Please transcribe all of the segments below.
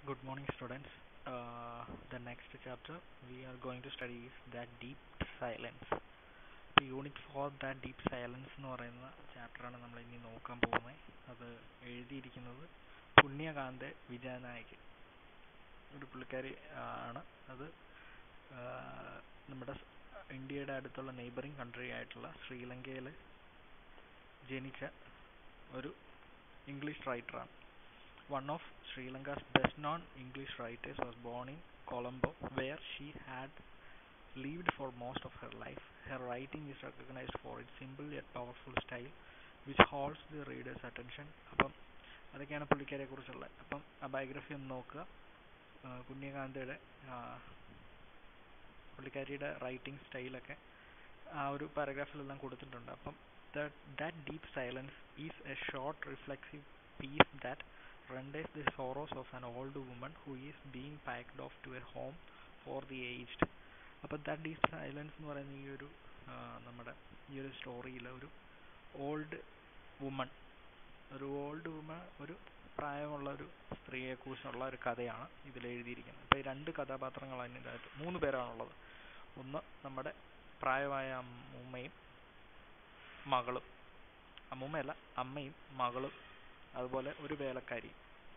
Good morning, students. Uh, the next chapter we are going to study is that deep silence. Unit four that deep silence എന്ന് പറയുന്ന ചാപ്റ്ററാണ് നമ്മൾ ഇനി നോക്കാൻ പോകുന്നത് അത് എഴുതിയിരിക്കുന്നത് പുണ്യകാന്ത് വിജയനായക് ഒരു പുള്ളിക്കാരി ആണ് അത് ആ, നമ്മുടെ സ് ഇന്ത്യയുടെ അടുത്തുള്ള നെയ്ബറിങ് കൺട്രി ആയിട്ടുള്ള ശ്രീലങ്കയിൽ ജനിച്ച ഒരു ഇംഗ്ലീഷ് റൈറ്ററാണ് One of Sri Lanka's best known English writers was born in Colombo, where she had lived for most of her life. Her writing is recognized for its simple yet powerful style, which holds the reader's attention. അപ്പം അതൊക്കെയാണ് പുള്ളിക്കാരിയെ കുറിച്ചുള്ളത് അപ്പം ആ biography ഒന്ന് നോക്കുക ആ, പുണ്യകാന്തയുടെ ആ, പുള്ളിക്കാരിയുടെ writing സ്റ്റൈലൊക്കെ ആ ഒരു പാരഗ്രാഫിലെല്ലാം കൊടുത്തിട്ടുണ്ട് അപ്പം that deep silence is a short reflexive piece that renders the sorrows of an old woman who is being packed off to a home for the aged അപ്പോൾ ദാറ്റ് ഡീപ് സൈലൻസ് എന്ന് പറയുന്ന ഈ ഒരു ആ, നമ്മുടെ ഈ ഒരു സ്റ്റോറിയിൽ ഒരു ഓൾഡ് വുമൺ ഒരു ഓൾഡ് വുമൺ ഒരു പ്രായമുള്ള ഒരു സ്ത്രീയെ കുറിച്ചുള്ള ഒരു കഥയാണ് ഇതിൽ എഴുതിയിരിക്കുന്നത് അപ്പോൾ ഈ രണ്ട് കഥാപാത്രങ്ങളാണ് ഇതിൻ്റെ അകത്ത് മൂന്ന് പേരാണുള്ളത് ഒന്ന് നമ്മുടെ പ്രായമായ അമ്മൂമ്മയും മകളും അമ്മൂമ്മയല്ല അമ്മയും മകളും അതുപോലെ ഒരു വേലക്കാരി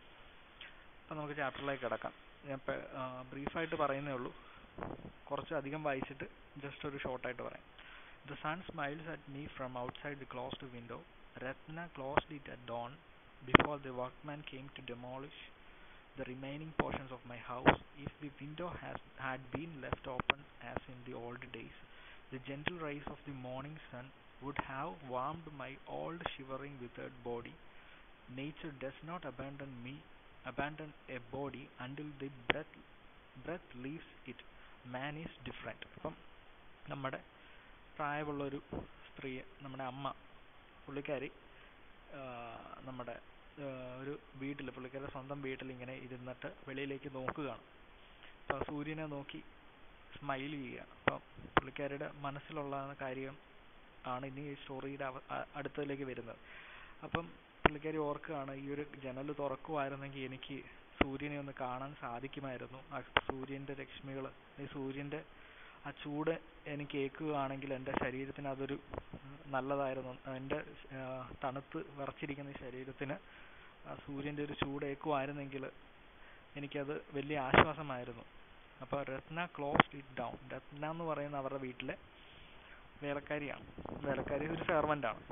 അപ്പം നമുക്ക് ചാപ്റ്ററിലേക്ക് കിടക്കാം ഞാൻ ബ്രീഫായിട്ട് പറയുന്നേ ഉള്ളൂ കുറച്ച് അധികം വായിച്ചിട്ട് ജസ്റ്റ് ഒരു ഷോർട്ടായിട്ട് പറയാം the sun smiles at me from outside the closed window Ratna closed it at dawn before the workman came to demolish the remaining portions of my house if the window has had been left open as in the old days the gentle rays of the morning sun would have warmed my old shivering withered body nature does not abandon me abandon a body until the breath breath leaves it man is different അപ്പം നമ്മുടെ പ്രായമുള്ളൊരു സ്ത്രീ നമ്മുടെ അമ്മ പുള്ളിക്കാരി ആ, നമ്മുടെ ആ, ഒരു വീട്ടിൽ പുള്ളിക്കാരുടെ സ്വന്തം വീട്ടിൽ ഇങ്ങനെ ഇരുന്നിട്ട് വെളിയിലേക്ക് നോക്കുകയാണ് അപ്പോൾ സൂര്യനെ നോക്കി സ്മൈൽ ചെയ്യുക അപ്പം പുള്ളിക്കാരിയുടെ മനസ്സിലുള്ള കാര്യം ആണ് ഇനി ഈ സ്റ്റോറിയുടെ അവ- അ- അടുത്തതിലേക്ക് വരുന്നത് അപ്പം പുള്ളിക്കാരി ഓർക്കുകയാണ് ഈ ഒരു ജനൽ തുറക്കുമായിരുന്നെങ്കിൽ എനിക്ക് സൂര്യനെ ഒന്ന് കാണാൻ സാധിക്കുമായിരുന്നു ആ സൂര്യൻ്റെ രശ്മികൾ ഈ സൂര്യൻ്റെ ആ ചൂട് എനിക്ക് ഏൽക്കുകയാണെങ്കിൽ എൻ്റെ ശരീരത്തിന് അതൊരു നല്ലതായിരുന്നു എൻ്റെ ആ, തണുത്ത് വിറച്ചിരിക്കുന്ന ഈ ശരീരത്തിന് ആ സൂര്യൻ്റെ ഒരു ചൂട് ഏൽക്കുമായിരുന്നെങ്കിൽ എനിക്കത് വലിയ ആശ്വാസമായിരുന്നു അപ്പോൾ Ratna closed it down Ratna എന്ന് പറയുന്ന അവരുടെ വീട്ടിലെ വേലക്കാരിയാണ് വേലക്കാരി ഒരു servant ആണ്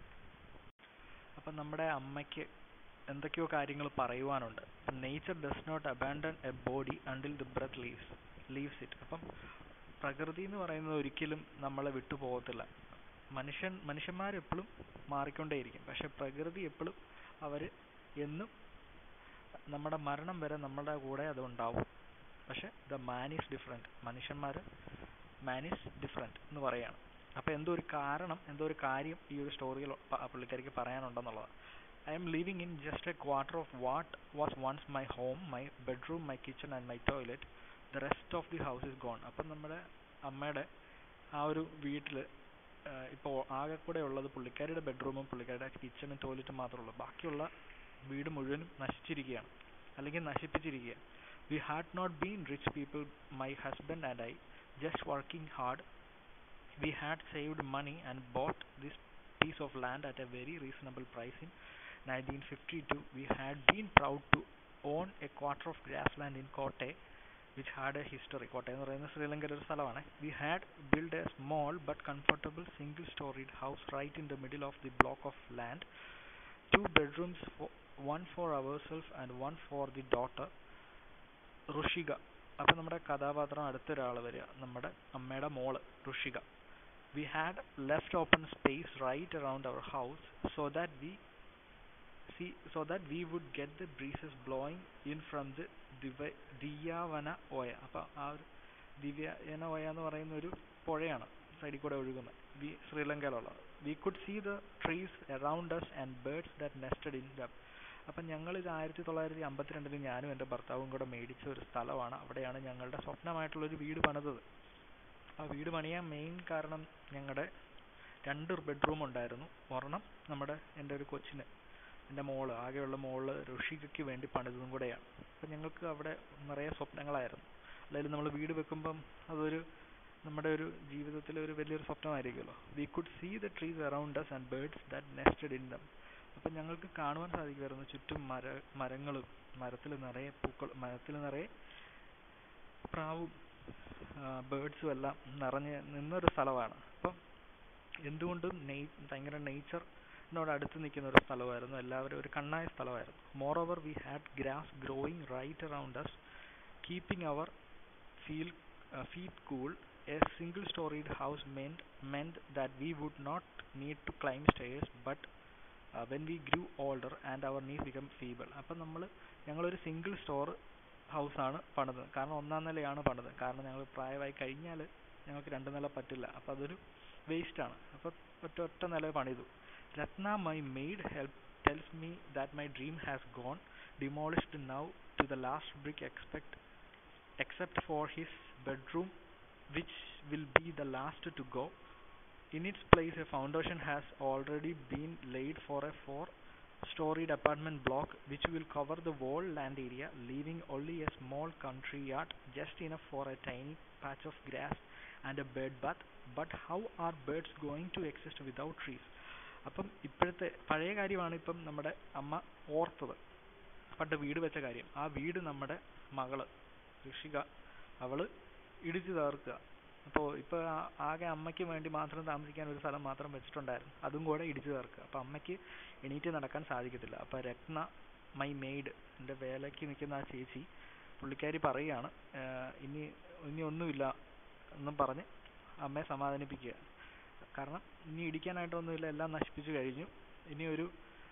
അപ്പം നമ്മുടെ അമ്മയ്ക്ക് എന്തൊക്കെയോ കാര്യങ്ങൾ പറയുവാനുണ്ട് nature does not abandon a body until the breath leaves leaves it അപ്പം പ്രകൃതി എന്ന് പറയുന്നത് ഒരിക്കലും നമ്മളെ വിട്ടു പോകത്തില്ല മനുഷ്യൻ മനുഷ്യന്മാരെപ്പോഴും മാറിക്കൊണ്ടേയിരിക്കും പക്ഷെ പ്രകൃതി എപ്പോഴും അവർ എന്നും നമ്മുടെ മരണം വരെ നമ്മുടെ കൂടെ അത് ഉണ്ടാവും പക്ഷെ ദ മാൻ ഈസ് ഡിഫറെൻറ്റ് മനുഷ്യന്മാർ മാൻ ഈസ് ഡിഫറെൻറ്റ് എന്ന് പറയാണ് അപ്പോൾ എന്തോ ഒരു കാരണം എന്തോ ഒരു കാര്യം ഈ ഒരു സ്റ്റോറിയിൽ പുള്ളിക്കാരിക്ക് പറയാനുണ്ടെന്നുള്ളതാണ് I am living in just a quarter of what was once my home my bedroom my kitchen and my toilet the rest of the house is gone അപ്പം നമ്മുടെ അമ്മയുടെ ആ ഒരു വീട്ടിൽ ഇപ്പോൾ ആകെ കൂടെ ഉള്ളത് പുള്ളിക്കാരിയുടെ ബെഡ്റൂമും പുള്ളിക്കാരുടെ കിച്ചണും ടോയ്ലറ്റും മാത്രമേ ഉള്ളൂ ബാക്കിയുള്ള വീട് മുഴുവനും നശിച്ചിരിക്കുകയാണ് അല്ലെങ്കിൽ നശിപ്പിച്ചിരിക്കുക we had not been rich people my husband and I just working hard we had saved money and bought this piece of land at a very reasonable price in 1952. We had been proud to own a quarter of grassland in Kotte, which had a history. Kottayam എന്ന് പറയുന്നത് ശ്രീലങ്കയുടെ ഒരു സ്ഥലമാണ് we had build a small but comfortable single storied house right in the middle of the block of land two bedrooms one for our self and one for the daughter Rushika അപ്പം നമ്മുടെ കഥാപാത്രം അടുത്തൊരാൾ വരിക നമ്മുടെ അമ്മയുടെ മോള് Rishika we had left open space right around our house so that we see so that we would get the breezes blowing in from the Diva- ദിയാവന ഓയ അപ്പോൾ ആ ഒരു ദിവ്യന ഓയ എന്ന് പറയുന്ന ഒരു പുഴയാണ് സൈഡിൽ കൂടെ ഒഴുകുന്നത് വി ശ്രീലങ്കയിലുള്ളത് we could see the trees around us and birds that nested in them അപ്പം ഞങ്ങൾ ഇത് ആയിരത്തി തൊള്ളായിരത്തി അമ്പത്തിരണ്ടിൽ ഞാനും എൻ്റെ ഭർത്താവും കൂടെ മേടിച്ച ഒരു സ്ഥലമാണ് അവിടെയാണ് ഞങ്ങളുടെ സ്വപ്നമായിട്ടുള്ളൊരു വീട് പണിതത് ആ വീട് പണിയാൻ മെയിൻ കാരണം ഞങ്ങളുടെ രണ്ട് ബെഡ്റൂം ഉണ്ടായിരുന്നു ഒരെണ്ണം നമ്മുടെ എൻ്റെ ഒരു കൊച്ചിന് എൻ്റെ മോള് ആകെയുള്ള മോള് ഋഷികയ്ക്ക് വേണ്ടി പണിതതും കൂടെയാണ് അപ്പം ഞങ്ങൾക്ക് അവിടെ നിറയെ സ്വപ്നങ്ങളായിരുന്നു അല്ലെങ്കിൽ നമ്മൾ വീട് വെക്കുമ്പം അതൊരു നമ്മുടെ ഒരു ജീവിതത്തിലെ ഒരു വലിയൊരു സ്വപ്നമായിരിക്കുമല്ലോ we could see the trees around us and birds that nested in them അപ്പം ഞങ്ങൾക്ക് കാണുവാൻ സാധിക്കുമായിരുന്നു ചുറ്റും മര മരങ്ങളും മരത്തിൽ നിറയെ പൂക്കൾ മരത്തിൽ നിറയെ പ്രാവും ബേർഡ്സും എല്ലാം നിറഞ്ഞ് നിന്നൊരു സ്ഥലമാണ് അപ്പം എന്തുകൊണ്ടും നെയ് ഭയങ്കര നേച്ചറിനോട് അടുത്ത് നിൽക്കുന്ന ഒരു സ്ഥലമായിരുന്നു എല്ലാവരും ഒരു കണ്ണായ സ്ഥലമായിരുന്നു moreover we had grass growing right around us keeping our feel feet cool a single storied house meant meant that we would not need to climb stairs but uh, when we grew older and our knees became feeble അപ്പം നമ്മൾ ഞങ്ങളൊരു single store ഹൗസാണ് പണിതത് കാരണം ഒന്നാം നിലയാണ് പണിതത് കാരണം ഞങ്ങൾ പ്രായമായി കഴിഞ്ഞാൽ ഞങ്ങൾക്ക് രണ്ട് നില പറ്റില്ല അപ്പോൾ അതൊരു വേസ്റ്റ് ആണ് അപ്പോൾ ഒറ്റ ഒറ്റ നില പണിതു Ratna my maid help tells me that my dream has gone demolished now to the last brick expect except for his bedroom which will be the last to go. In its place a foundation has already been laid for a four storied apartment block which will cover the whole land area leaving only a small country yard just enough for a tiny patch of grass and a bird bath. But how are birds going to exist without trees? അപ്പം ഇപ്പോഴത്തെ പഴയ കാര്യമാണ് ഇപ്പം നമ്മുടെ അമ്മ ഓർത്തത് പണ്ട് വീട് വെച്ച കാര്യം ആ വീട് നമ്മുടെ മകള് ഋഷിക അവള് ഇടിച്ചു തകർക്കുക അപ്പോൾ ഇപ്പോൾ ആകെ അമ്മയ്ക്ക് വേണ്ടി മാത്രം താമസിക്കാൻ ഒരു സ്ഥലം മാത്രം വെച്ചിട്ടുണ്ടായിരുന്നു അതും കൂടെ ഇടിച്ചു തകർക്കുക അപ്പോൾ അമ്മയ്ക്ക് എണീറ്റ് നടക്കാൻ സാധിക്കത്തില്ല അപ്പോൾ രത്ന മൈ മെയ്ഡ് എൻ്റെ വേലയ്ക്ക് നിൽക്കുന്ന ആ ചേച്ചി പുള്ളിക്കാരി പറയുകയാണ് ഇനി ഇനി ഒന്നുമില്ല എന്നും പറഞ്ഞ് അമ്മയെ സമാധാനിപ്പിക്കുക കാരണം ഇനി ഇടിക്കാനായിട്ടൊന്നുമില്ല എല്ലാം നശിപ്പിച്ചു കഴിഞ്ഞു ഇനി ഒരു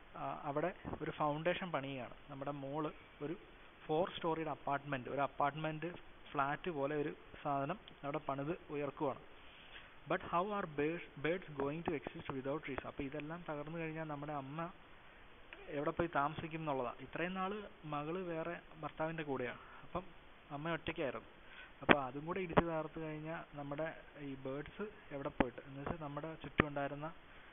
അവിടെ ഒരു ഫൗണ്ടേഷൻ പണിയുകയാണ് നമ്മുടെ മോള് ഒരു ഫോർ സ്റ്റോറിയുടെ അപ്പാർട്ട്മെൻറ്റ് ഒരു അപ്പാർട്ട്മെൻറ്റ് ഫ്ലാറ്റ് പോലെ ഒരു സാധനം അവിടെ പണിത് ഉയർക്കുവാണ് but how are birds birds going to exist without trees അപ്പോൾ ഇതെല്ലാം തകർന്നു കഴിഞ്ഞാൽ നമ്മുടെ അമ്മ എവിടെ പോയി താമസിക്കും എന്നുള്ളതാണ് ഇത്രയും നാൾ മകള് വേറെ ഭർത്താവിൻ്റെ കൂടെയാണ് അപ്പം അമ്മ ഒറ്റയ്ക്കായിരുന്നു അപ്പോൾ അതും കൂടെ ഇടിച്ച് തകർത്ത് കഴിഞ്ഞാൽ നമ്മുടെ ഈ ബേഡ്സ് എവിടെ പോയിട്ട് എന്ന് വെച്ചാൽ നമ്മുടെ ചുറ്റും ഉണ്ടായിരുന്ന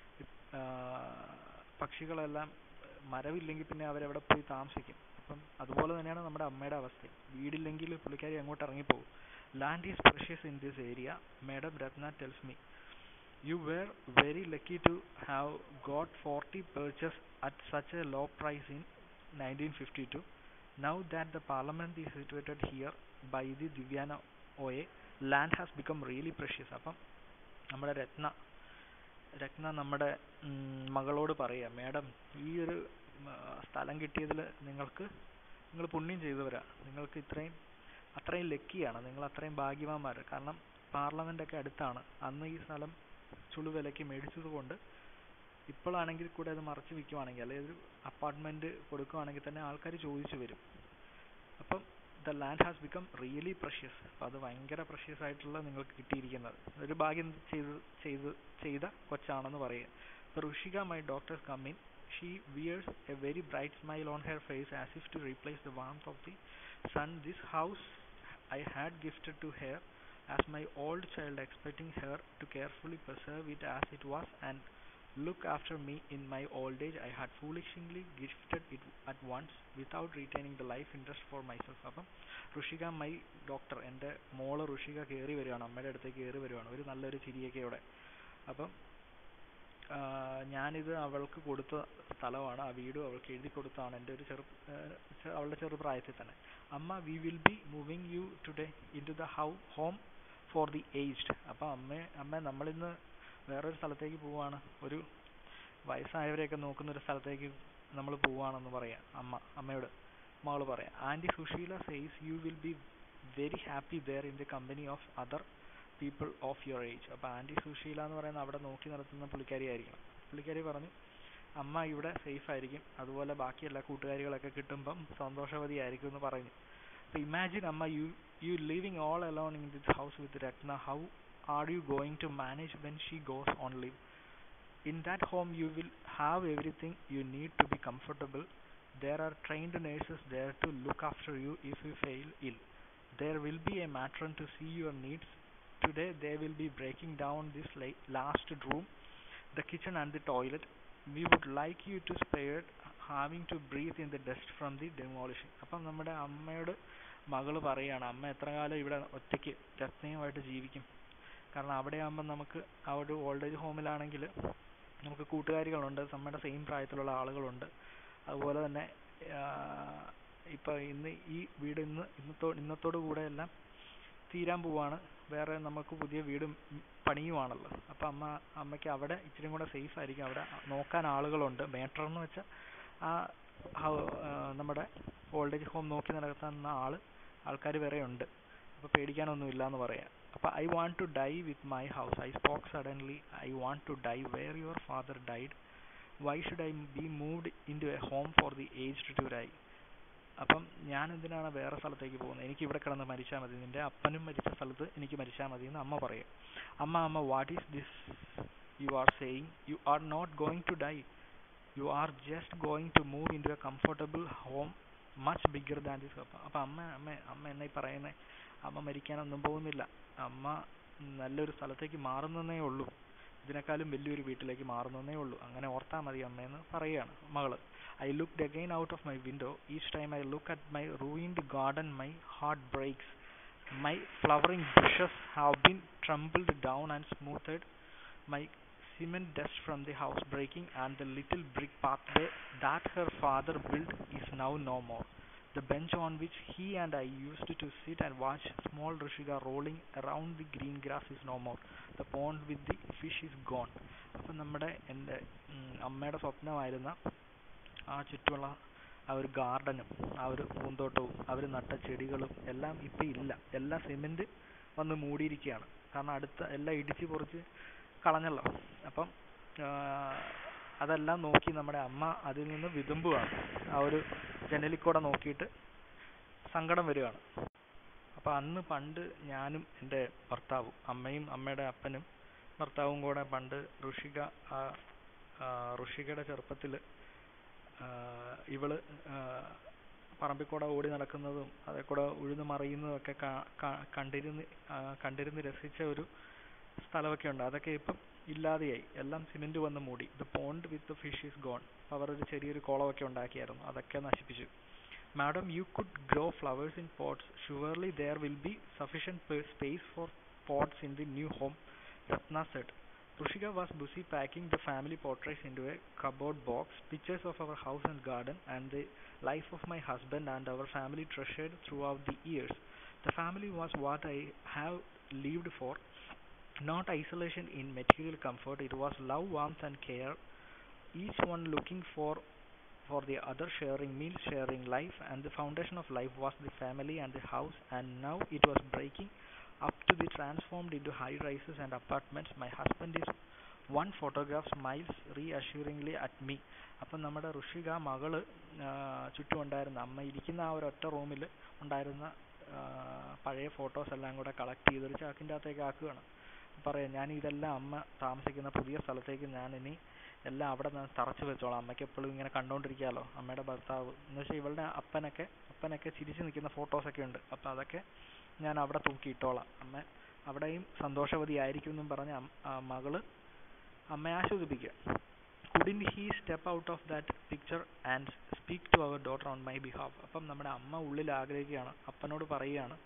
പക്ഷികളെല്ലാം മരമില്ലെങ്കിൽ പിന്നെ അവരെവിടെ പോയി താമസിക്കും അപ്പം അതുപോലെ തന്നെയാണ് നമ്മുടെ അമ്മയുടെ അവസ്ഥ വീടില്ലെങ്കിൽ പുള്ളിക്കാരി അങ്ങോട്ട് ഇറങ്ങിപ്പോകും land is precious in this area madam Ratna tells me you were very lucky to have got forty perches at such a low price in nineteen fifty two now that the parliament is situated here by the Diyawanna Oya land has become really precious അപ്പം നമ്മുടെ രത്ന രത്ന നമ്മുടെ മകളോട് പറയുക madam ഈ ഒരു സ്ഥലം കിട്ടിയതിൽ നിങ്ങൾക്ക് നിങ്ങൾ പുണ്യം ചെയ്തവരാ നിങ്ങൾക്ക് ഇത്രയും അത്രയും ലക്കിയാണ് നിങ്ങൾ അത്രയും ഭാഗ്യവാന്മാർ കാരണം പാർലമെൻ്റ് ഒക്കെ അടുത്താണ് അന്ന് ഈ സ്ഥലം ചുളുവിലയ്ക്ക് മേടിച്ചത് കൊണ്ട് ഇപ്പോഴാണെങ്കിൽ കൂടെ അത് മറച്ചു വിൽക്കുവാണെങ്കിൽ അല്ലെങ്കിൽ ഒരു അപ്പാർട്ട്മെൻറ്റ് കൊടുക്കുവാണെങ്കിൽ തന്നെ ആൾക്കാർ ചോദിച്ചു വരും അപ്പം the land has become really precious അപ്പോൾ അത് ഭയങ്കര പ്രഷ്യസ് ആയിട്ടുള്ള നിങ്ങൾക്ക് കിട്ടിയിരിക്കുന്നത് ഒരു ഭാഗ്യം ചെയ്ത് ചെയ്ത് ചെയ്ത കൊച്ചാണെന്ന് പറയുക അപ്പോൾ Rushika my doctors come in she wears a very bright smile on her face as if to replace the warmth of the sun. This house I had gifted to her as my old child, expecting her to carefully preserve it as it was and look after me in my old age. I had foolishly gifted it at once without retaining the life interest for myself. അപ്പം Rishika my doctor എൻ്റെ മോള് ഋഷിക കയറി വരുവാണ് അമ്മയുടെ അടുത്തേക്ക് കയറി വരുവാണ് ഒരു നല്ലൊരു ചിരിയൊക്കെയോടെ അപ്പം ഞാനിത് അവൾക്ക് കൊടുത്ത സ്ഥലമാണ് ആ വീടും അവൾക്ക് എഴുതി കൊടുത്തതാണ് എൻ്റെ ഒരു ചെറു അവളുടെ ചെറുപ്രായത്തിൽ തന്നെ അമ്മ we will be moving you today into the how home for the aged അപ്പോൾ അമ്മ അമ്മ നമ്മളിന്ന് വേറൊരു സ്ഥലത്തേക്ക് പോവാണ് ഒരു വയസ്സായവരെയൊക്കെ നോക്കുന്ന ഒരു സ്ഥലത്തേക്ക് നമ്മൾ പോവാണെന്ന് പറയാം അമ്മ അമ്മയോട് മകൾ പറയാം aunty Susheela says you will be very happy there in the company of other people of your age അപ്പോൾ ആൻറ്റി സുശീല എന്ന് പറയുന്ന അവിടെ നോക്കി നടത്തുന്ന പുള്ളിക്കാരി ആയിരിക്കണം പുള്ളിക്കാരി പറഞ്ഞു അമ്മ ഇവിടെ സേഫ് ആയിരിക്കും അതുപോലെ ബാക്കി എല്ലാ കൂട്ടുകാരികളൊക്കെ കിട്ടുമ്പം സന്തോഷവതി ആയിരിക്കും എന്ന് പറഞ്ഞു അപ്പോൾ ഇമാജിൻ അമ്മ you you living all alone in this house with Ratna how are you going to manage when she goes on leave in that home you will have everything you need to be comfortable there are trained nurses there to look after you if you fail ill there will be a matron to see your needs today they will be breaking down this last room the kitchen and the toilet we would like you to spare having to breathe in the dust from the demolition അപ്പം നമ്മുടെ അമ്മയോട് മകള് പറയാണ് അമ്മ എത്ര കാലം ഇവിടെ ഒറ്റയ്ക്ക് രത്നയുമായിട്ട് ജീവിക്കും കാരണം അവിടെ ആകുമ്പോൾ നമുക്ക് ആ ഒരു ഓൾഡ് ഏജ് ഹോമിലാണെങ്കിൽ നമുക്ക് കൂട്ടുകാരികളുണ്ട് നമ്മുടെ സെയിം പ്രായത്തിലുള്ള ആളുകളുണ്ട് അതുപോലെ തന്നെ ഇപ്പോൾ ഇന്ന് ഈ വീട് ഇന്ന് ഇന്നത്തോ ഇന്നത്തോടു കൂടെ എല്ലാം തീരാൻ പോവാണ് വേറെ നമുക്ക് പുതിയ വീടും പണിയുവാണല്ലോ അപ്പം അമ്മ അമ്മയ്ക്ക് അവിടെ ഇച്ചിരി കൂടെ സേഫ് ആയിരിക്കും അവിടെ നോക്കാൻ ആളുകളുണ്ട് മേട്ടർ എന്ന് വെച്ചാൽ ആ നമ്മുടെ ഓൾഡ് ഏജ് ഹോം നോക്കി നടത്തുന്ന ആൾ ആൾക്കാർ വേറെ ഉണ്ട് അപ്പോൾ പേടിക്കാനൊന്നും ഇല്ല എന്ന് പറയാം അപ്പോൾ I want to die with my house I spoke suddenly I want to die where your father died why should I be moved into a home for the aged to die അപ്പം ഞാൻ എന്തിനാണ് വേറെ സ്ഥലത്തേക്ക് പോകുന്നത് എനിക്ക് ഇവിടെ കിടന്ന് മരിച്ചാൽ മതി നിന്റെ അപ്പനും മരിച്ച സ്ഥലത്ത് എനിക്ക് മരിച്ചാൽ മതി എന്ന് അമ്മ പറയും അമ്മ അമ്മ what is this you are saying you are not going to die you are just going to move into a comfortable home much bigger than this അപ്പം അപ്പം അമ്മ അമ്മ അമ്മ എന്നായി പറയുന്നത് അമ്മ മരിക്കാനൊന്നും പോകുന്നില്ല അമ്മ നല്ലൊരു സ്ഥലത്തേക്ക് മാറുന്നതേ ഉള്ളൂ ഇതിനേക്കാളും വലിയൊരു വീട്ടിലേക്ക് മാറുന്നതേ ഉള്ളൂ അങ്ങനെ ഓർത്താൽ മതി അമ്മയെന്ന് പറയുകയാണ് മകള് I looked again out of my window. Each time I look at my ruined garden, my heart breaks. My flowering bushes have been trampled down and smoothed. My cement dust from the house breaking, and the little brick pathway that her father built is now no more. The bench on which he and I used to sit and watch small Rishika rolling around the green grass is no more. The pond with the fish is gone. അപ്പം നമ്മുടെ എൻ്റെ അമ്മയുടെ സ്വപ്നമായിരുന്ന ആ ചുറ്റുമുള്ള ആ ഒരു ഗാർഡനും ആ ഒരു പൂന്തോട്ടവും അവർ നട്ട ചെടികളും എല്ലാം ഇപ്പം ഇല്ല എല്ലാം സിമെൻറ്റ് വന്ന് മൂടിയിരിക്കുകയാണ് കാരണം അടുത്ത എല്ലാം ഇടിച്ച് പൊറിച്ച് കളഞ്ഞല്ലോ അപ്പം അതെല്ലാം നോക്കി നമ്മുടെ അമ്മ അതിൽ നിന്ന് വിതുമ്പുകയാണ് ആ ഒരു ജനലിൽ കൂടെ നോക്കിയിട്ട് സങ്കടം വരികയാണ് അപ്പോൾ അന്ന് പണ്ട് ഞാനും എൻ്റെ ഭർത്താവും അമ്മയും അമ്മയുടെ അപ്പനും ഭർത്താവും കൂടെ പണ്ട് ഋഷിക ഋഷികയുടെ ചെറുപ്പത്തിൽ ഇവള് പറമ്പിൽ കൂടെ ഓടി നടക്കുന്നതും അതേ കൂടെ ഉഴുന്ന് മറിയുന്നതും ഒക്കെ കണ്ടിരുന്ന് കണ്ടിരുന്ന് രസിച്ച ഒരു സ്ഥലമൊക്കെ ഉണ്ട് അതൊക്കെ ഇപ്പം ഇല്ലാതെയായി എല്ലാം സിമെന്റ് വന്ന് മൂടി the pond with fish is gone അവർ ഒരു ചെറിയൊരു കുളമൊക്കെ ഉണ്ടാക്കിയായിരുന്നു അതൊക്കെ നശിപ്പിച്ചു madam you could grow flowers in pots surely there will be sufficient space for pots in the new home Ratna said Rushika was busy packing the family portraits into a cupboard box, pictures of our house and garden, and the life of my husband and our family treasured throughout the years. The family was what I have lived for, not isolation in material comfort. It was love, warmth, and care, each one looking for for the other, sharing meals, sharing life, and the foundation of life was the family and the house, and now it was breaking up to be transformed into high rises and apartments. My husband is one photograph smiles reassuringly at me. അപ്പം നമ്മുടെ ഋഷിക മകള് ചുറ്റും ഉണ്ടായിരുന്ന അമ്മ ഇരിക്കുന്ന ആ ഒരൊറ്റ റൂമിൽ ഉണ്ടായിരുന്ന പഴയ ഫോട്ടോസ് എല്ലാം കൂടെ കളക്ട് ചെയ്ത് ഒരു ചാക്കിൻ്റെ അകത്തേക്ക് ആക്കുകയാണ് പറയാം ഞാൻ ഇതെല്ലാം അമ്മ താമസിക്കുന്ന പുതിയ സ്ഥലത്തേക്ക് ഞാൻ ഇനി എല്ലാം അവിടെ നിന്ന് തറച്ചു വെച്ചോളാം അമ്മയ്ക്ക് എപ്പോഴും ഇങ്ങനെ കണ്ടുകൊണ്ടിരിക്കാമല്ലോ അമ്മയുടെ ഭർത്താവ് എന്ന് വെച്ചാൽ ഇവളുടെ അപ്പനൊക്കെ അപ്പനൊക്കെ ചിരിച്ചു നിൽക്കുന്ന ഫോട്ടോസൊക്കെ ഉണ്ട് അപ്പോൾ അതൊക്കെ ഞാൻ അവിടെ തൂക്കിയിട്ടോളാം അമ്മ അവിടെയും സന്തോഷവതി ആയിരിക്കും എന്നും പറഞ്ഞ് മകള് അമ്മയെ ആശ്വസിപ്പിക്കുക couldn't he step out of that picture and speak to our daughter on my behalf അപ്പം നമ്മുടെ അമ്മ ഉള്ളിൽ ആഗ്രഹിക്കുകയാണ് അപ്പനോട് പറയുകയാണ്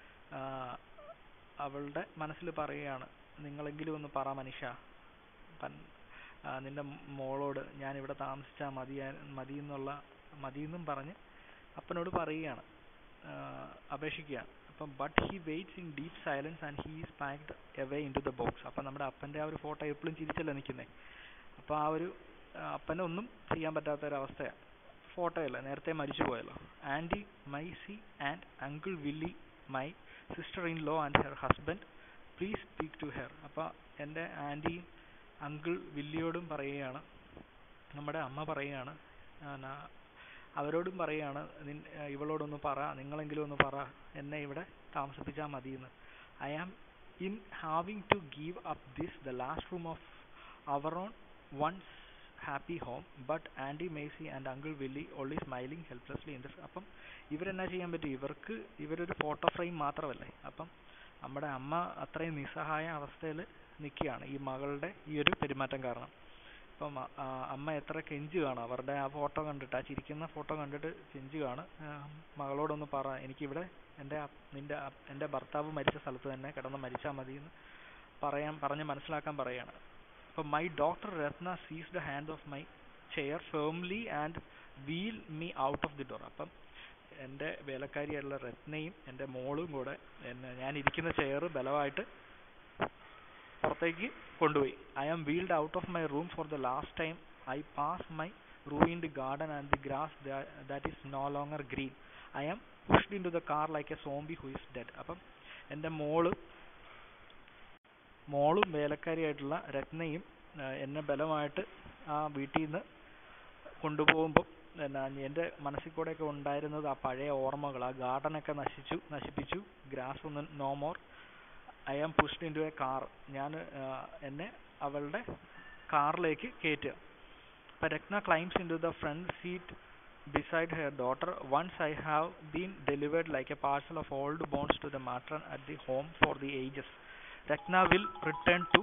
അവളുടെ മനസ്സിൽ പറയുകയാണ് നിങ്ങളെങ്കിലും ഒന്ന് പറ മനുഷ്യ നിന്റെ മോളോട് ഞാൻ ഇവിടെ താമസിച്ചാൽ മതി മതി എന്നുള്ള മതിയെന്നും പറഞ്ഞ് അപ്പനോട് പറയുകയാണ് അപേക്ഷിക്കുകയാണ് അപ്പം but he waits in deep silence and he is packed away into the box അപ്പം നമ്മുടെ അപ്പൻ്റെ ആ ഒരു ഫോട്ടോ എപ്പോഴും ചിരിച്ചല്ലേ നിൽക്കുന്നത് അപ്പോൾ ആ ഒരു അപ്പനൊന്നും ചെയ്യാൻ പറ്റാത്ത ഒരു അവസ്ഥയാണ് ഫോട്ടോയല്ല നേരത്തെ മരിച്ചു പോയല്ലോ aunty Maisie and uncle Willie my sister in law and her husband please speak to her അപ്പോൾ എൻ്റെ ആൻറ്റിയും അങ്കിൾ വില്ലിയോടും പറയുകയാണ് നമ്മുടെ അമ്മ പറയുകയാണ് അവരോടും പറയുകയാണ് ഇവളോടൊന്ന് പറ നിങ്ങളെങ്കിലും ഒന്ന് പറ എന്നെ ഇവിടെ താമസിപ്പിച്ചാൽ മതിയെന്ന് I am in having to give up this the last room of our own once happy home but aunty Maisie and uncle Willie only smiling helplessly in the അപ്പം ഇവരെന്നാ ചെയ്യാൻ പറ്റും ഇവർക്ക് ഇവരൊരു ഫോട്ടോ ഫ്രെയിം മാത്രമല്ലേ അപ്പം നമ്മുടെ അമ്മ അത്രയും നിസ്സഹായ അവസ്ഥയിൽ നിൽക്കുകയാണ് ഈ മകളുടെ ഈ ഒരു പെരുമാറ്റം കാരണം അപ്പം ആ, അമ്മ എത്ര കെഞ്ചുകയാണ് അവരുടെ ആ ഫോട്ടോ കണ്ടിട്ട് ആ ചിരിക്കുന്ന ഫോട്ടോ കണ്ടിട്ട് കെഞ്ചുകയാണ് ആ, മകളോടൊന്ന് പറ എനിക്കിവിടെ എൻ്റെ അ- നിൻ്റെ അ- എൻ്റെ ഭർത്താവ് മരിച്ച സ്ഥലത്ത് തന്നെ കിടന്ന് മരിച്ചാൽ മതി എന്ന് പറയാൻ പറഞ്ഞ് മനസ്സിലാക്കാൻ പറയാണ് അപ്പം my doctor Ratna seizes the hand of my chair firmly and wheel me out of the door അപ്പം എൻ്റെ വേലക്കാരിയായിട്ടുള്ള രത്നയും എൻ്റെ മോളും കൂടെ എന്നെ ഞാൻ ഇരിക്കുന്ന ചെയർ ബലമായിട്ട് പുറത്തേക്ക് കൊണ്ടുപോയി I am wheeled out of my room for the last time I pass my ruined garden and the grass that, that is no longer green. I am pushed into the car like a zombie who is dead. അപ്പം എൻ്റെ മോള് മോളും വേലക്കാരിയായിട്ടുള്ള രത്നയും ആ, എന്നെ ബലമായിട്ട് ആ വീട്ടിൽ നിന്ന് കൊണ്ടുപോകുമ്പോൾ എന്നാ എൻ്റെ മനസ്സിൽ കൂടെയൊക്കെ ഉണ്ടായിരുന്നത് ആ പഴയ ഓർമ്മകൾ ആ ഗാർഡനൊക്കെ നശിച്ചു നശിപ്പിച്ചു ഗ്രാസ് ഒന്നും no more I am pushed into a car ഞാൻ എന്നെ അവളുടെ കാറിലേക്ക് കയറ്റുക അപ്പോൾ Ratna climbs into the front seat beside her daughter once I have been delivered like a parcel of old bones to the matron at the home for the ages. Ratna will return to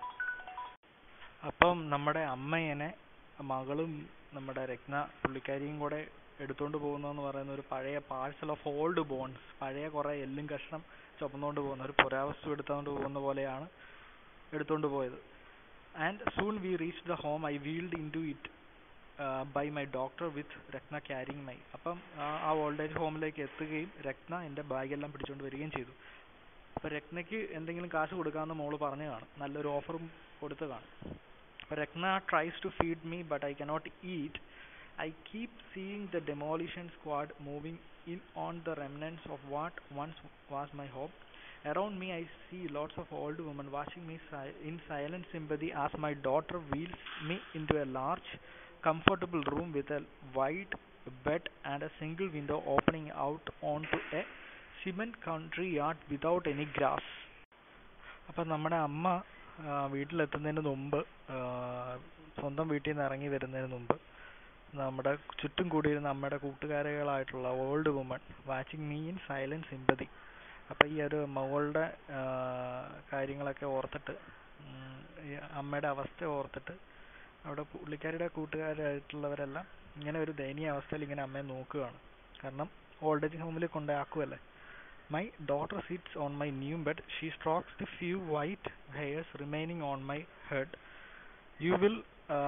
അപ്പം നമ്മുടെ അമ്മയനെ മകളും നമ്മുടെ രത്ന പുള്ളിക്കാരിയും കൂടെ എടുത്തുകൊണ്ട് പോകുന്നു എന്ന് പറയുന്ന ഒരു പഴയ പാഴ്സൽ ഓഫ് ഓൾഡ് ബോൺസ് പഴയ കുറേ എല്ലും കഷ്ണം ചുമന്നുകൊണ്ട് പോകുന്ന ഒരു പുരാവസ്തു എടുത്തുകൊണ്ട് പോകുന്ന പോലെയാണ് എടുത്തുകൊണ്ട് പോയത് and soon we reach the home I wheeled into it by my doctor with Ratna carrying my അപ്പം ആ- ആ ഓൾഡ് ഏജ് ഹോമിലേക്ക് എത്തുകയും രത്ന എൻ്റെ ബാഗെല്ലാം പിടിച്ചുകൊണ്ട് വരികയും ചെയ്തു അപ്പോൾ രത്നയ്ക്ക് എന്തെങ്കിലും കാശ് കൊടുക്കാമെന്ന് മോള് പറഞ്ഞു കാണും നല്ലൊരു ഓഫറും കൊടുത്ത് കാണും അപ്പോൾ Ratna tries to feed me but I cannot eat I keep seeing the demolition squad moving in on the remnants of what once was my hope Around me, I see lots of old women watching me si- in silent sympathy as my daughter wheels me into a large, comfortable room with a wide bed and a single window opening out onto a cement country yard without any grass. അപ്പം നമ്മുടെ അമ്മ ആ, വീട്ടിലെത്തുന്നതിന് മുമ്പ് ആ, സ്വന്തം വീട്ടിൽ നിന്ന് ഇറങ്ങി വരുന്നതിന് മുമ്പ് നമ്മുടെ ചുറ്റും കൂടിയിരുന്ന അമ്മയുടെ കൂട്ടുകാരികളായിട്ടുള്ള old woman watching me in silent sympathy അപ്പം ഈ ഒരു മകളുടെ ആ, കാര്യങ്ങളൊക്കെ ഓർത്തിട്ട് ഉം, ഈ അമ്മയുടെ അവസ്ഥ ഓർത്തിട്ട് അവിടെ പുള്ളിക്കാരിയുടെ കൂട്ടുകാരായിട്ടുള്ളവരെല്ലാം ഇങ്ങനെ ഒരു ദയനീയ അവസ്ഥയിൽ ഇങ്ങനെ അമ്മയെ നോക്കുകയാണ് കാരണം ഓൾഡ് ഏജ് ഹോമിൽ കൊണ്ടാക്കുമല്ലേ my daughter sits on my new bed she strokes the few white hairs remaining on my head you will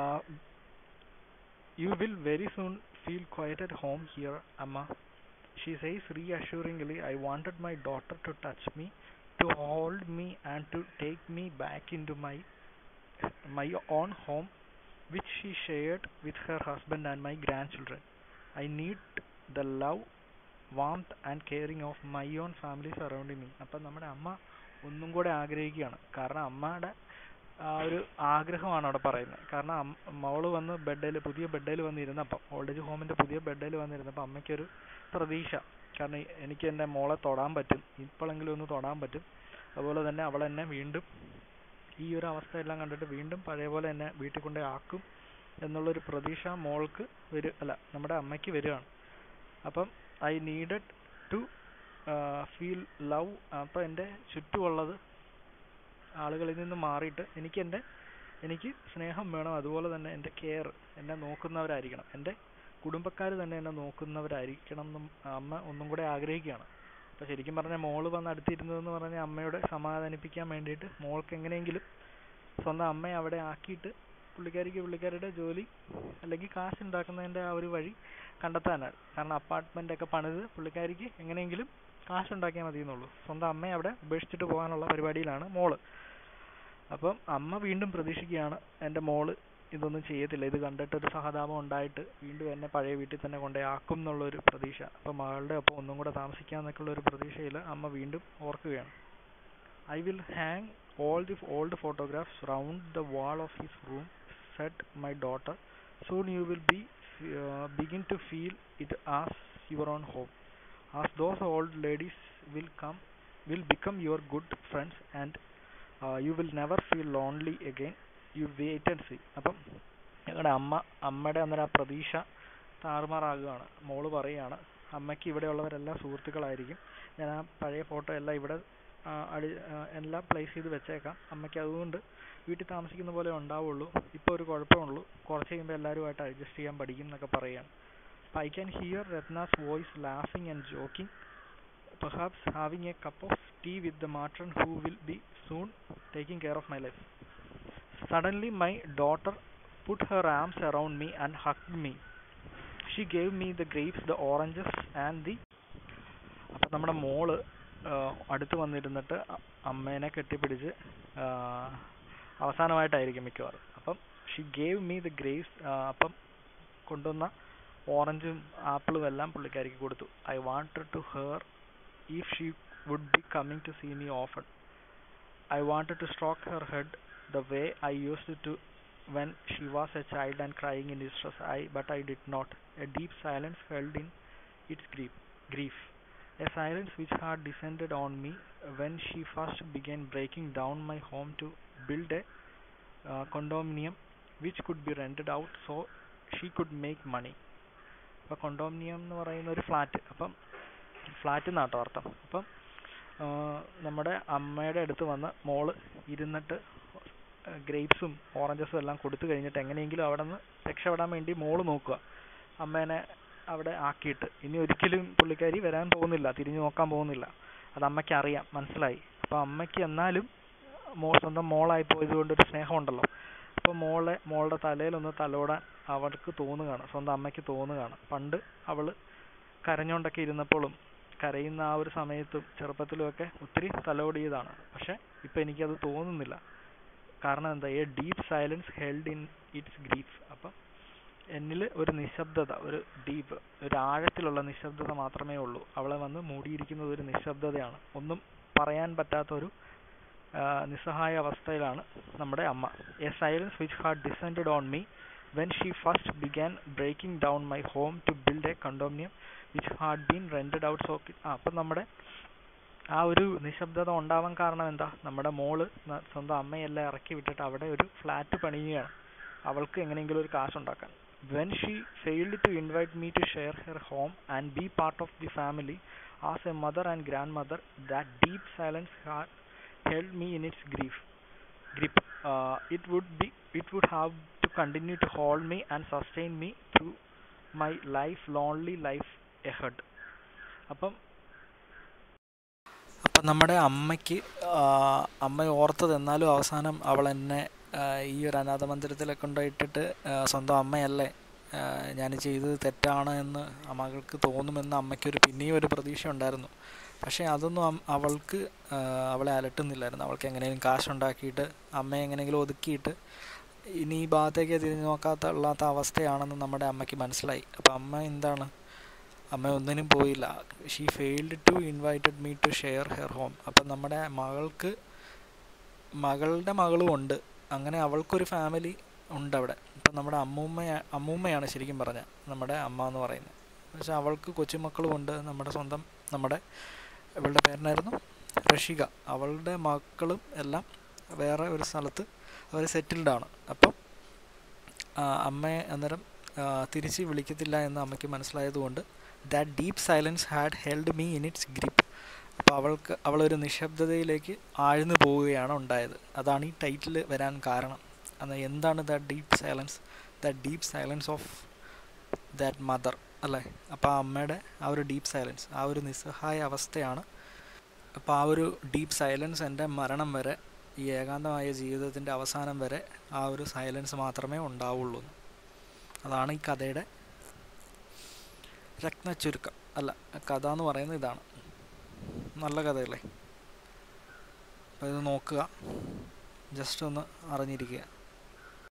you will very soon feel quiet at home here അമ്മ She says reassuringly, I wanted my daughter to touch me, to hold me, and to take me back into my my own home, which she shared with her husband and my grandchildren. I need the love, warmth, and caring of my own family surrounding me. അപ്പം നമ്മുടെ അമ്മ ഒന്നും കൂടെ ആഗ്രഹിക്കുകയാണ് കാരണം അമ്മയുടെ ആ ഒരു ആഗ്രഹമാണ് അവിടെ പറയുന്നത് കാരണം അമ്മ- മോള് വന്ന് ബെഡിൽ പുതിയ ബെഡിൽ വന്നിരുന്നപ്പം ഓൾഡ് ഏജ് ഹോമിന്റെ പുതിയ ബെഡിൽ വന്നിരുന്നപ്പോൾ അമ്മയ്ക്കൊരു പ്രതീക്ഷ കാരണം എ- എനിക്ക് എൻ്റെ മോളെ തൊടാൻ പറ്റും ഇപ്പോഴെങ്കിലും ഒന്ന് തൊടാൻ പറ്റും അതുപോലെ തന്നെ അവൾ എന്നെ വീണ്ടും ഈ ഒരു അവസ്ഥയെല്ലാം കണ്ടിട്ട് വീണ്ടും പഴയ പോലെ എന്നെ വീട്ടിൽ കൊണ്ടേ ആക്കും എന്നുള്ളൊരു പ്രതീക്ഷ മോൾക്ക് വരും അല്ല നമ്മുടെ അമ്മയ്ക്ക് വരികയാണ് അപ്പം I needed to feel love അപ്പം എൻ്റെ ചുറ്റുമുള്ളത് ആളുകളിൽ നിന്ന് മാറിയിട്ട് എനിക്ക് എൻ്റെ എനിക്ക് സ്നേഹം വേണം അതുപോലെ തന്നെ എൻ്റെ കെയർ എന്നെ നോക്കുന്നവരായിരിക്കണം എൻ്റെ കുടുംബക്കാർ തന്നെ എന്നെ നോക്കുന്നവരായിരിക്കണം എന്നും അമ്മ ഒന്നും കൂടെ ആഗ്രഹിക്കുകയാണ് അപ്പോൾ ശരിക്കും പറഞ്ഞാൽ മോള് വന്ന് അടുത്തിരുന്നതെന്ന് പറഞ്ഞാൽ അമ്മയോട് സമാധാനിപ്പിക്കാൻ വേണ്ടിയിട്ട് മോൾക്ക് എങ്ങനെയെങ്കിലും സ്വന്തം അമ്മയെ അവിടെ ആക്കിയിട്ട് പുള്ളിക്കാരിക്ക് പുള്ളിക്കാരുടെ ജോലി അല്ലെങ്കിൽ കാശ് ഉണ്ടാക്കുന്നതിൻ്റെ ആ ഒരു വഴി കണ്ടെത്താനാണ് കാരണം അപ്പാർട്ട്മെൻ്റ് ഒക്കെ പണിത് പുള്ളിക്കാരിക്ക് എങ്ങനെയെങ്കിലും കാശ് ഉണ്ടാക്കിയാൽ മതി എന്നുള്ളൂ സ്വന്തം അമ്മയെ അവിടെ ഉപേക്ഷിച്ചിട്ട് പോകാനുള്ള പരിപാടിയിലാണ് മോള് അപ്പം അമ്മ വീണ്ടും പ്രതീക്ഷിക്കുകയാണ് എൻ്റെ മോള് ഇതൊന്നും ചെയ്യത്തില്ല ഇത് കണ്ടിട്ട് ഒരു സഹതാപം ഉണ്ടായിട്ട് വീണ്ടും എന്നെ പഴയ വീട്ടിൽ തന്നെ കൊണ്ടേ ആക്കും എന്നുള്ളൊരു പ്രതീക്ഷ അപ്പം മകളുടെ ഒപ്പം ഒന്നും കൂടെ താമസിക്കാന്നൊക്കെയുള്ള ഒരു പ്രതീക്ഷയിൽ അമ്മ വീണ്ടും ഓർക്കുകയാണ് I will hang all the old photographs round the wall of his room said my daughter soon you will be uh, begin to feel it as your own home as those old ladies will come will become your good friends and uh, you will never feel lonely again you wait and see അപ്പം ഞങ്ങളുടെ അമ്മ അമ്മയുടെ അന്നേരം ആ പ്രതീക്ഷ താറുമാറാകുകയാണ് മോള് പറയുകയാണ് അമ്മയ്ക്ക് ഇവിടെയുള്ളവരെല്ലാം സുഹൃത്തുക്കളായിരിക്കും ഞാൻ ആ പഴയ ഫോട്ടോ എല്ലാം ഇവിടെ ആ, അടി ആ, എല്ലാം പ്ലേസ് ചെയ്ത് വെച്ചേക്കാം അമ്മയ്ക്ക് അതുകൊണ്ട് വീട്ടിൽ താമസിക്കുന്ന പോലെ ഉണ്ടാവുള്ളൂ ഇപ്പോൾ ഒരു കുഴപ്പമുള്ളൂ കുറച്ച് കഴിയുമ്പോൾ എല്ലാവരുമായിട്ട് അഡ്ജസ്റ്റ് ചെയ്യാൻ പഠിക്കും എന്നൊക്കെ പറയുകയാണ് അപ്പോൾ I can hear Ratna's voice laughing and joking perhaps having a cup of tea with the matron who will be soon taking care of my life. Suddenly, my daughter put her arms around me and hugged me. She gave me the grapes, the oranges, and the അപ്പം നമ്മുടെ മോള് ആ, അടുത്ത് വന്നിരുന്നിട്ട് അ- അമ്മേനെ കെട്ടിപ്പിടിച്ച് ആ, അവസാനമായിട്ടായിരിക്കും മിക്കവാറും അപ്പം she gave me the grapes അപ്പം കൊണ്ടുവന്ന ഓറഞ്ചും ആപ്പിളും എല്ലാം പുള്ളിക്കാരിക്ക് കൊടുത്തു I wanted to her if she would be coming to see me often. I wanted to stroke her head the way I used to when she was a child and crying in distress. I, but I did not. A deep silence held in its grief. grief. A silence which had descended on me when she first began breaking down my home to build a uh, condominium which could be rented out so she could make money. അപ്പോൾ കൊണ്ടോമിനിയം എന്ന് പറയുന്ന ഒരു flat അപ്പം flat എന്നാട്ടോ അർത്ഥം അപ്പം ആ, നമ്മുടെ അമ്മയുടെ അടുത്ത് വന്ന് മോള് ഇരുന്നിട്ട് ഗ്രേപ്സും ഓറഞ്ചസും എല്ലാം കൊടുത്തു കഴിഞ്ഞിട്ട് എങ്ങനെയെങ്കിലും അവിടെ നിന്ന് രക്ഷപ്പെടാൻ വേണ്ടി മോള് നോക്കുക അമ്മേനെ അവിടെ ആക്കിയിട്ട് ഇനി ഒരിക്കലും പുള്ളിക്കാരി വരാൻ പോകുന്നില്ല തിരിഞ്ഞു നോക്കാൻ പോകുന്നില്ല അത് അമ്മയ്ക്ക് അറിയാം മനസ്സിലായി അപ്പോൾ അമ്മയ്ക്ക് എന്നാലും മോ സ്വന്തം മോളായി പോയത് കൊണ്ടൊരു സ്നേഹമുണ്ടല്ലോ അപ്പോൾ മോളെ മോളുടെ തലയിലൊന്ന് തലോടാൻ അവൾക്ക് തോന്നുകയാണ് സ്വന്തം അമ്മയ്ക്ക് തോന്നുകയാണ് പണ്ട് അവള് കരഞ്ഞോണ്ടൊക്കെ ഇരുന്നപ്പോഴും കരയുന്ന ആ ഒരു സമയത്തും ചെറുപ്പത്തിലുമൊക്കെ ഒത്തിരി തലോടിയതാണ് പക്ഷെ ഇപ്പം എനിക്കത് തോന്നുന്നില്ല കാരണം എന്താ a deep silence held in its grief അപ്പം എന്നിൽ ഒരു നിശബ്ദത ഒരു ഡീപ്പ് ഒരു ആഴത്തിലുള്ള നിശബ്ദത മാത്രമേ ഉള്ളൂ അവളെ വന്ന് മൂടിയിരിക്കുന്നത് ഒരു നിശബ്ദതയാണ് ഒന്നും പറയാൻ പറ്റാത്ത ഒരു ആ, നിസ്സഹായ അവസ്ഥയിലാണ് നമ്മുടെ അമ്മ a silence which had descended on me when she first began breaking down my home to build a condominium which had been rented out so ആ അപ്പം നമ്മുടെ ആ ഒരു നിശബ്ദത ഉണ്ടാവാൻ കാരണം എന്താ നമ്മുടെ മോള് ന- സ്വന്തം അമ്മയെല്ലാം ഇറക്കി വിട്ടിട്ട് അവിടെ ഒരു ഫ്ലാറ്റ് പണിയുകയാണ് അവൾക്ക് എങ്ങനെയെങ്കിലും ഒരു കാശുണ്ടാക്കാൻ when she failed to invite me to share her home and be part of the family as a mother and grandmother that deep silence had held me in its grief grip uh, it would be it would have to continue to hold me and sustain me through my life lonely life ahead അപ്പം അപ്പം നമ്മുടെ അമ്മയ്ക്ക് ആ, അമ്മ ഓർത്തത് എന്നാലും അവസാനം അവൾ എന്നെ ആ, ഈ ഒരു അനാഥ മന്ദിരത്തിലൊക്കെ കൊണ്ടുപോയിട്ടിട്ട് ആ, സ്വന്തം അമ്മയല്ലേ ഞാൻ ചെയ്തത് തെറ്റാണ് എന്ന് ആ മകൾക്ക് തോന്നുമെന്ന് അമ്മയ്ക്കൊരു പിന്നെയും ഒരു പ്രതീക്ഷ ഉണ്ടായിരുന്നു പക്ഷേ അതൊന്നും അം- അവൾക്ക് ആ, അവളെ അലട്ടുന്നില്ലായിരുന്നു അവൾക്ക് എങ്ങനെയും കാശുണ്ടാക്കിയിട്ട് അമ്മയെ എങ്ങനെയെങ്കിലും ഒതുക്കിയിട്ട് ഇനി ഈ ഭാഗത്തേക്ക് തിരിഞ്ഞു നോക്കാത്ത ഉള്ളാത്ത അവസ്ഥയാണെന്ന് നമ്മുടെ അമ്മയ്ക്ക് മനസ്സിലായി അപ്പം അമ്മ എന്താണ് അമ്മ ഒന്നിനും പോയില്ല she failed to invited me to share her home അപ്പം നമ്മുടെ മകൾക്ക് മകളുടെ മകളും ഉണ്ട് അങ്ങനെ അവൾക്കൊരു ഫാമിലി ഉണ്ട് അവിടെ ഇപ്പം നമ്മുടെ അമ്മൂമ്മ അമ്മൂമ്മയാണ് ശരിക്കും പറഞ്ഞാൽ നമ്മുടെ അമ്മ എന്ന് പറയുന്നത് പക്ഷെ അവൾക്ക് കൊച്ചുമക്കളും ഉണ്ട് നമ്മുടെ സ്വന്തം നമ്മുടെ ഇവളുടെ പേരെന്നായിരുന്നു റഷിക അവളുടെ മക്കളും എല്ലാം വേറെ ഒരു സ്ഥലത്ത് അവർ സെറ്റിൽഡ് ആണ് അപ്പം ആ, അമ്മയെ അന്നേരം ആ, തിരിച്ച് വിളിക്കത്തില്ല എന്ന് അമ്മയ്ക്ക് മനസ്സിലായതുകൊണ്ട് that deep silence had held me in its grip അപ്പോൾ അവൾക്ക് അവളൊരു നിശബ്ദതയിലേക്ക് ആഴ്ന്നു പോവുകയാണ് ഉണ്ടായത് അതാണ് ഈ ടൈറ്റിൽ വരാൻ കാരണം അന്ന് എന്താണ് that deep silence that deep silence of that mother അല്ലേ അപ്പോൾ ആ അമ്മയുടെ ആ ഒരു ഡീപ്പ് സൈലൻസ് ആ ഒരു നിസ്സഹായ അവസ്ഥയാണ് അപ്പോൾ ആ ഒരു ഡീപ്പ് സൈലൻസ് എൻ്റെ മരണം വരെ ഈ ഏകാന്തമായ ജീവിതത്തിൻ്റെ അവസാനം വരെ ആ ഒരു സൈലൻസ് മാത്രമേ ഉണ്ടാവുള്ളൂ എന്ന്. അതാണ് ഈ കഥയുടെ രത്നച്ചുരുക്കം അല്ല കഥ എന്ന് പറയുന്നത് ഇതാണ് നല്ല കഥയല്ലേ അപ്പോൾ ഇത് നോക്കുക ജസ്റ്റ് ഒന്ന് അറിഞ്ഞിരിക്കുക